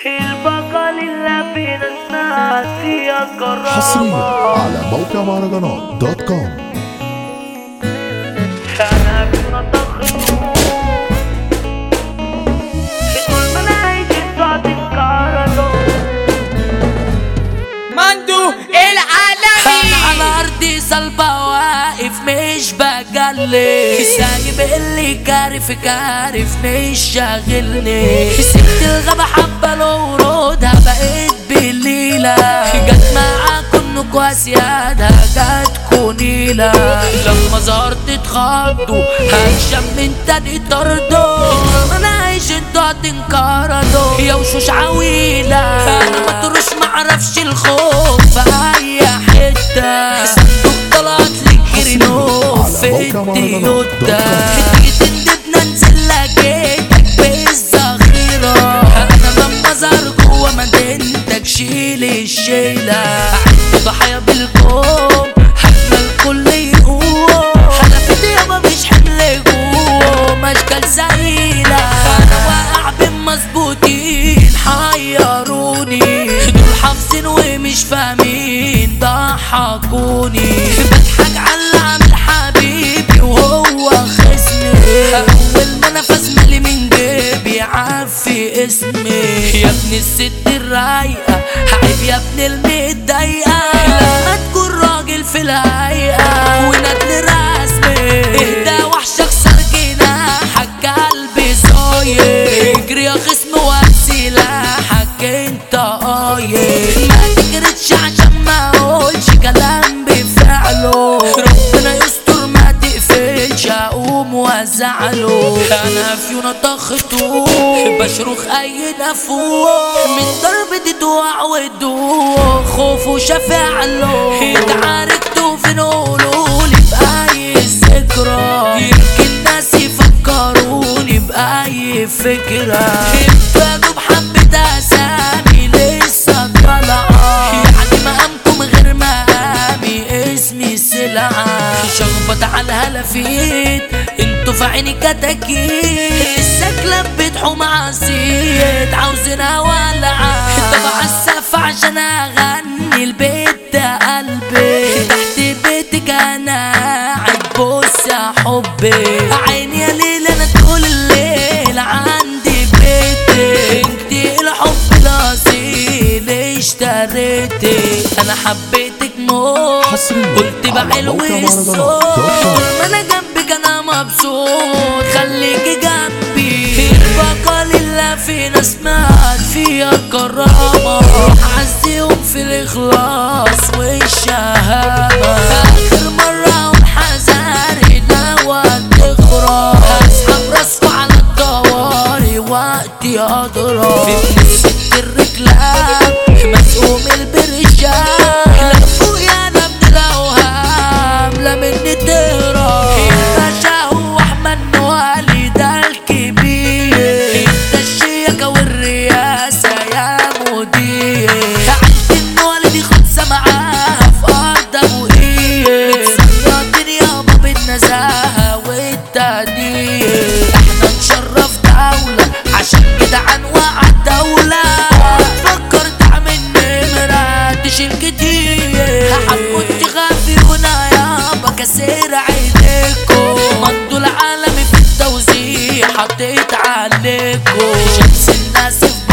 البقى اللي فينا اسمها فيها حصريا كرامة على موقع مهرجانات دوت كوم انا كنا تخنو كل ما انا عايش بعد الكهرباء مندو انا العالمي على ارضي صلبة واقف مش بجلي سايب اللي كارف كارف مش شاغلني سبت الغابة حبة لو ورودها بقيت بالليلة جت معاكم نكوة سيادة جاتكوا نيلة لما ظهرت اتخضوا هشام من تاني طردوا انا عايش انتوا هتنقرضوا يا وشوش عويلة انا ما تروش معرفش الخوف في اي حتة صندوق طلعت لي كرينو في موقع مهرجانات التيوتا دوت كوم. تيجي تندبنا انزل لقيتك بالذخيرة انا لما ظهر جوا مدينتك شيل الشيلة عندي ضحايا بالكوم حجم الكل يقوم حلفت يابا مش حمل جوه اشكال زايلة انا واقع بين مظبوطين حيروني دول حافظين ومش فاهمين ضحكوني بضحك على اللي عامل حبيبي وهو خصمي اول ما نفس مالي من جيبي عارفي اسمي يا ابن الست الرايقة عيب يا ابن المتضايقة لما تكون راجل في الهيئة ونادل رسمي اهدى وحشك صار جناحك قلبي صاير اجري يا خصم وهات سلاحك انت قايل ما تجرتش عشان ما اقولش كلام بفعله ربنا يستر ما تقفلش اقوم وازعله انا في يونا ضغطه بشرخ اي نفوق من ضربة تقع وتدوق خوف وشفاع له اتعاركتوا في نقولولي بأي ذكرى يمكن ناس يفكروني بأي فكرة ابتدوا بحبة أسامي لسه طالعة يعني مقامكم غير مقامي اسمي سلعة شخبط على الهلافيت انتوا في عيني كتاكيت السكلة بتحوم عصيت عاوزينها ولعة طبعا السقف عشان اغني البيت ده قلبي تحت بيتك انا قاعد بص يا حبي عيني يا ليل انا طول الليل عندي بيتي انت الحب الاصيل اشتريتي انا حبيتك موت حصرياً قلت على بعلو موقع مهرجانات الصوت دوت كوم. طول ما انا جنبك انا مبسوط خليكي جنبي البقى لله في ناس مات فيها كرامة عزيهم في الاخلاص والشهامة اخر مرة وحذاري ناوى تخرج هسحب راسكوا على الطواري وقتي اضرب في ابن الست الرجلان مسؤوم البرشام لفوا يا انا من الاوهام لا مني تهرب الباشا هو احمد نوالي ده الكبير انت الشيكة والرياسة يا مدير عند النوالي دي خمسة معاه في ارض ابو ايه صيادين يابا بالنزاهة والتقدير احنا نشرف دولة عشان كده عنوع الدولة فكر تعمل نمرة تشيل كتير هحمد تخافي هنا يابا كسر عينيكو مضوا العالمي في التوزيع حطيت عليكو شمس الناس في